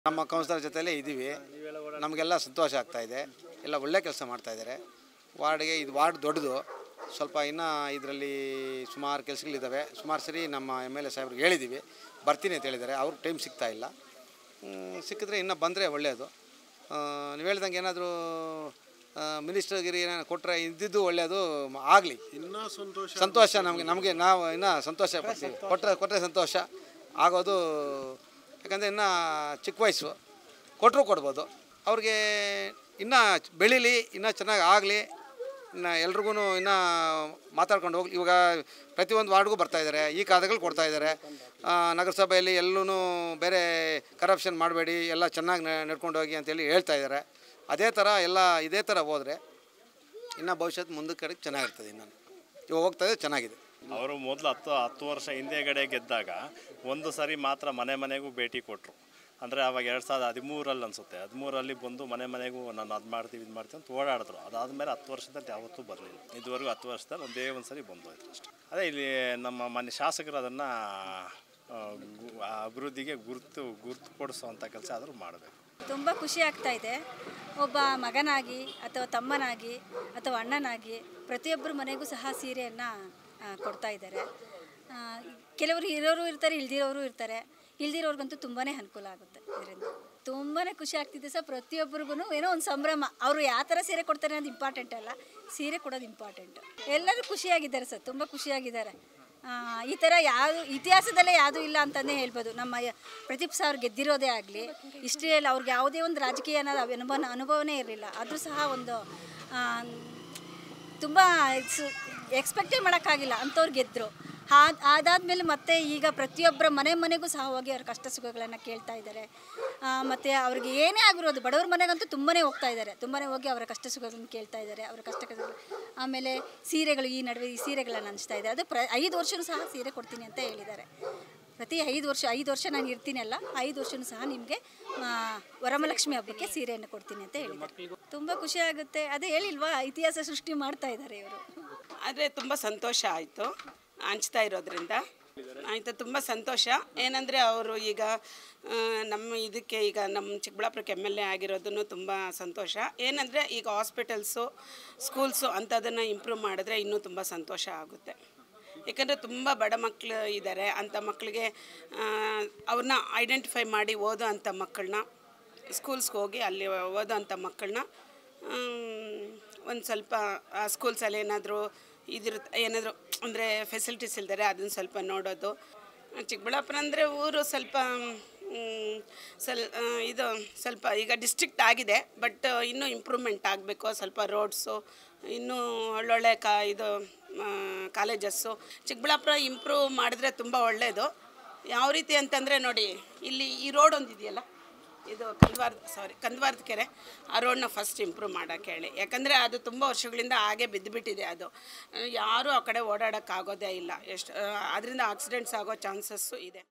ನಮ್ಮ ಕೌನ್ಸಿಲರ್ ಜೊತೆಲೇ ಇದ್ದೀವಿ ನಮಗೆಲ್ಲ ಸಂತೋಷ ಆಗ್ತಾ ಇದೆ ಎಲ್ಲ ಒಳ್ಳೆ ಕೆಲಸ ಮಾಡ್ತಾ ಇದ್ದಾರೆ ವಾರ್ಡ್ಗೆ ಇದು ವಾರ್ಡ್ ದೊಡ್ಡದು ಸ್ವಲ್ಪ ಇನ್ನೂ ಇದರಲ್ಲಿ ಸುಮಾರು ಕೆಲಸಗಳಿದ್ದಾವೆ ಸುಮಾರು ಸರಿ ನಮ್ಮ ಎಮ್ ಎಲ್ ಎ ಸಾಹೇಬ್ರಿಗೆ ಹೇಳಿದ್ದೀವಿ ಬರ್ತೀನಿ ಅಂತ ಹೇಳಿದ್ದಾರೆ ಅವ್ರಿಗೆ ಟೈಮ್ ಸಿಗ್ತಾ ಇಲ್ಲ ಹ್ಮ್, ಸಿಕ್ಕಿದ್ರೆ ಇನ್ನೂ ಬಂದರೆ ಒಳ್ಳೆಯದು ನೀವು ಹೇಳ್ದಂಗೆ ಏನಾದರೂ ಮಿನಿಸ್ಟರ್ಗಿರಿ ಏನಾದ್ರು ಕೊಟ್ಟರೆ ಇದ್ದಿದ್ದು ಒಳ್ಳೆಯದು ಆಗಲಿ ಇನ್ನೂ ಸಂತೋಷ ಸಂತೋಷ ನಮಗೆ ನಮಗೆ ನಾವು ಇನ್ನೂ ಸಂತೋಷ ಪಡ್ತೀವಿ ಕೊಟ್ಟರೆ ಕೊಟ್ಟರೆ ಸಂತೋಷ ಆಗೋದು ಯಾಕಂದರೆ ಇನ್ನೂ ಚಿಕ್ಕ ವಯಸ್ಸು ಕೊಟ್ಟರು ಕೊಡ್ಬೋದು ಅವ್ರಿಗೆ ಇನ್ನೂ ಬೆಳೀಲಿ ಇನ್ನೂ ಚೆನ್ನಾಗಿ ಆಗಲಿ ಇನ್ನು ಎಲ್ರಿಗೂ ಇನ್ನೂ ಮಾತಾಡ್ಕೊಂಡು ಹೋಗ್ಲಿ ಇವಾಗ ಪ್ರತಿಯೊಂದು ವಾರ್ಡ್ಗೂ ಬರ್ತಾ ಇದ್ದಾರೆ ಈ ಖಾತೆಗಳು ಕೊಡ್ತಾ ಇದ್ದಾರೆ ಆ, ನಗರಸಭೆಯಲ್ಲಿ ಎಲ್ಲೂ ಬೇರೆ ಕರಪ್ಷನ್ ಮಾಡಬೇಡಿ ಎಲ್ಲ ಚೆನ್ನಾಗಿ ನಡ್ಕೊಂಡು ಹೋಗಿ ಅಂತೇಳಿ ಹೇಳ್ತಾ ಇದ್ದಾರೆ ಅದೇ ಥರ ಎಲ್ಲ ಇದೇ ಥರ ಹೋದರೆ ಇನ್ನು ಭವಿಷ್ಯದ ಮುಂದಕ್ಕೆ ಕಡೆಗೆ ಚೆನ್ನಾಗಿರ್ತದೆ ಇನ್ನು ಇವಾಗ ಹೋಗ್ತಾ ಇದೆ ಚೆನ್ನಾಗಿದೆ ಅವರು ಮೊದಲು ಹತ್ತು ಹತ್ತು ವರ್ಷ ಹಿಂದೆಗಡೆ ಗೆದ್ದಾಗ ಒಂದು ಸರಿ ಮಾತ್ರ ಮನೆ ಮನೆಗೂ ಭೇಟಿ ಕೊಟ್ಟರು ಅಂದರೆ ಅವಾಗ ಎರಡು ಸಾವಿರದ ಹದಿಮೂರಲ್ಲಿ ಅನಿಸುತ್ತೆ ಹದಿಮೂರಲ್ಲಿ ಬಂದು ಮನೆ ಮನೆಗೂ ನಾನು ಅದು ಮಾಡ್ತೀವಿ ಇದು ಮಾಡ್ತೀವಿ ಅಂತ ಓಡಾಡಿದ್ರು ಅದಾದಮೇಲೆ ಹತ್ತು ವರ್ಷದಲ್ಲಿ ಯಾವತ್ತೂ ಬರಲಿಲ್ಲ ಇದುವರೆಗೂ ಹತ್ತು ವರ್ಷದಲ್ಲಿ ಒಂದೇ ಒಂದು ಸರಿ ಬಂದು ಹೋಯ್ತು ಅಷ್ಟೇ ಅದೇ ಇಲ್ಲಿ ನಮ್ಮ ಮನೆ ಶಾಸಕರು ಅದನ್ನು ಅಭಿವೃದ್ಧಿಗೆ ಗುರುತು ಗುರುತು ಕೊಡಿಸುವಂಥ ಕೆಲಸ ಆದರೂ ಮಾಡಬೇಕು ತುಂಬ ಖುಷಿ ಆಗ್ತಾ ಇದೆ ಒಬ್ಬ ಮಗನಾಗಿ ಅಥವಾ ತಮ್ಮನಾಗಿ ಅಥವಾ ಅಣ್ಣನಾಗಿ ಪ್ರತಿಯೊಬ್ಬರ ಮನೆಗೂ ಸಹ ಸೀರೆಯನ್ನು ಕೊಡ್ತಾ ಇದ್ದಾರೆ ಆ, ಕೆಲವರು ಇರೋರು ಇರ್ತಾರೆ ಇಲ್ದಿರೋರು ಇರ್ತಾರೆ ಇಲ್ದಿರೋರ್ಗಂತೂ ತುಂಬಾ ಅನುಕೂಲ ಆಗುತ್ತೆ ಇದರಿಂದ ತುಂಬಾ ಖುಷಿ ಆಗ್ತಿದೆ ಸರ್ ಪ್ರತಿಯೊಬ್ಬರಿಗೂ ಏನೋ ಒಂದು ಸಂಭ್ರಮ ಅವರು ಯಾವ ಥರ ಸೀರೆ ಕೊಡ್ತಾರೆ ಅನ್ನೋದು ಇಂಪಾರ್ಟೆಂಟ್ ಅಲ್ಲ ಸೀರೆ ಕೊಡೋದು ಇಂಪಾರ್ಟೆಂಟ್ ಎಲ್ಲರೂ ಖುಷಿಯಾಗಿದ್ದಾರೆ ಸರ್ ತುಂಬ ಖುಷಿಯಾಗಿದ್ದಾರೆ ಆ, ಈ ಥರ ಯಾವುದು ಇತಿಹಾಸದಲ್ಲೇ ಯಾವುದೂ ಇಲ್ಲ ಅಂತಲೇ ಹೇಳ್ಬೋದು ನಮ್ಮ ಯ- ಪ್ರದೀಪ್ ಸರ್ ಗೆದ್ದಿರೋದೇ ಆಗಲಿ ಹಿಸ್ಟ್ರಿಯಲ್ಲಿ ಅವ್ರಿಗೆ ಯಾವುದೇ ಒಂದು ರಾಜಕೀಯ ಅನ್ನೋದು ಅನುಭವ ಅನುಭವನೇ ಇರಲಿಲ್ಲ ಆದರೂ ಸಹ ಒಂದು ತುಂಬ ಎಕ್ಸ್ಪೆಕ್ಟೇ ಮಾಡೋಕ್ಕಾಗಿಲ್ಲ ಅಂಥವ್ರು ಗೆದ್ದರು ಅದಾದಮೇಲೆ ಮತ್ತೆ ಈಗ ಪ್ರತಿಯೊಬ್ಬರ ಮನೆ ಮನೆಗೂ ಸಹ ಹೋಗಿ ಅವ್ರ ಕಷ್ಟ ಸುಖಗಳನ್ನು ಕೇಳ್ತಾ ಇದ್ದಾರೆ ಮತ್ತು ಅವ್ರಿಗೆ ಏನೇ ಆಗಿರೋದು ಬಡವ್ರ ಮನೆಗಂತೂ ತುಂಬಾ ಹೋಗ್ತಾ ಇದ್ದಾರೆ ತುಂಬಾ ಹೋಗಿ ಅವರ ಕಷ್ಟ ಸುಖಗಳನ್ನು ಕೇಳ್ತಾ ಇದ್ದಾರೆ ಅವರ ಕಷ್ಟ ಕಷ್ಟಗಳು ಆಮೇಲೆ ಸೀರೆಗಳು ಈ ನಡುವೆ ಈ ಸೀರೆಗಳನ್ನು ಹಂಚ್ತಾ ಇದೆ ಅದು ಪ್ರ ಐದು ವರ್ಷವೂ ಸಹ ಸೀರೆ ಕೊಡ್ತೀನಿ ಅಂತ ಹೇಳಿದ್ದಾರೆ ಪ್ರತಿ ಐದು ವರ್ಷ ಐದು ವರ್ಷ ನಾನು ಇರ್ತೀನಲ್ಲ ಐದು ವರ್ಷವೂ ಸಹ ನಿಮಗೆ ವರಮಲಕ್ಷ್ಮಿ ಹಬ್ಬಕ್ಕೆ ಸೀರೆಯನ್ನು ಕೊಡ್ತೀನಿ ಅಂತ ಹೇಳಿದ್ದಾರೆ ತುಂಬ ಖುಷಿ ಆಗುತ್ತೆ ಅದೇ ಹೇಳಿಲ್ವಾ ಇತಿಹಾಸ ಸೃಷ್ಟಿ ಮಾಡ್ತಾ ಇದ್ದಾರೆ ಇವರು ಆದರೆ ತುಂಬ ಸಂತೋಷ ಆಯಿತು ಹಂಚ್ತಾ ಇರೋದ್ರಿಂದ ಆಯಿತು ತುಂಬ ಸಂತೋಷ ಏನಂದರೆ ಅವರು ಈಗ ಆ, ನಮ್ಮ ಇದಕ್ಕೆ ಈಗ ನಮ್ಮ ಚಿಕ್ಕಬಳ್ಳಾಪುರಕ್ಕೆ ಎಮ್ ಎಲ್ ಎ ಆಗಿರೋದನ್ನು ತುಂಬ ಸಂತೋಷ ಏನಂದರೆ ಈಗ ಹಾಸ್ಪಿಟಲ್ಸು ಸ್ಕೂಲ್ಸು ಅಂಥದನ್ನು ಇಂಪ್ರೂವ್ ಮಾಡಿದ್ರೆ ಇನ್ನೂ ತುಂಬ ಸಂತೋಷ ಆಗುತ್ತೆ ಯಾಕಂದರೆ ತುಂಬ ಬಡ ಮಕ್ಕಳು ಇದ್ದಾರೆ ಅಂಥ ಮಕ್ಕಳಿಗೆ ಅವ್ರನ್ನ ಐಡೆಂಟಿಫೈ ಮಾಡಿ ಓದೋ ಅಂಥ ಮಕ್ಕಳನ್ನ ಸ್ಕೂಲ್ಸ್ಗೆ ಹೋಗಿ ಅಲ್ಲಿ ಓದೋ ಅಂಥ ಮಕ್ಕಳನ್ನ ಒಂದು ಸ್ವಲ್ಪ ಆ ಸ್ಕೂಲ್ಸಲ್ಲಿ ಏನಾದರೂ ಇದಿರುತ್ತೆ ಏನಾದರೂ ಅಂದರೆ ಫೆಸಿಲಿಟೀಸ್ ಇಲ್ದರೆ ಅದನ್ನು ಸ್ವಲ್ಪ ನೋಡೋದು ಚಿಕ್ಕಬಳ್ಳಾಪುರ ಅಂದರೆ ಊರು ಸ್ವಲ್ಪ ಮ್, ಸ್ವಲ್ ಆ, ಇದು ಸ್ವಲ್ಪ ಈಗ ಡಿಸ್ಟ್ರಿಕ್ಟ್ ಆಗಿದೆ ಬಟ್ ಇನ್ನೂ ಇಂಪ್ರೂವ್ಮೆಂಟ್ ಆಗಬೇಕು ಸ್ವಲ್ಪ ರೋಡ್ಸು ಇನ್ನೂ ಒಳ್ಳೊಳ್ಳೆ ಕಾ ಇದು ಕಾಲೇಜಸ್ಸು ಚಿಕ್ಕಬಳ್ಳಾಪುರ ಇಂಪ್ರೂವ್ ಮಾಡಿದ್ರೆ ತುಂಬ ಒಳ್ಳೆಯದು ಯಾವ ರೀತಿ ಅಂತಂದರೆ ನೋಡಿ ಇಲ್ಲಿ ಈ ರೋಡ್ ಒಂದಿದೆಯಲ್ಲ ಇದು ಕಂದ್ವಾರ ಸಾರಿ ಕಂದ್ವಾರದ ಕೆರೆ ಆ ರೋಡ್ನ ಫಸ್ಟ್ ಇಂಪ್ರೂವ್ ಮಾಡೋಕ್ಕೆ ಹೇಳಿ ಯಾಕಂದರೆ ಅದು ತುಂಬ ವರ್ಷಗಳಿಂದ ಹಾಗೆ ಬಿದ್ದುಬಿಟ್ಟಿದೆ ಅದು ಯಾರೂ ಆ ಕಡೆ ಓಡಾಡೋಕ್ಕಾಗೋದೇ ಇಲ್ಲ ಎಷ್ಟು ಅದರಿಂದ ಆಕ್ಸಿಡೆಂಟ್ಸ್ ಆಗೋ ಚಾನ್ಸಸ್ಸು ಇದೆ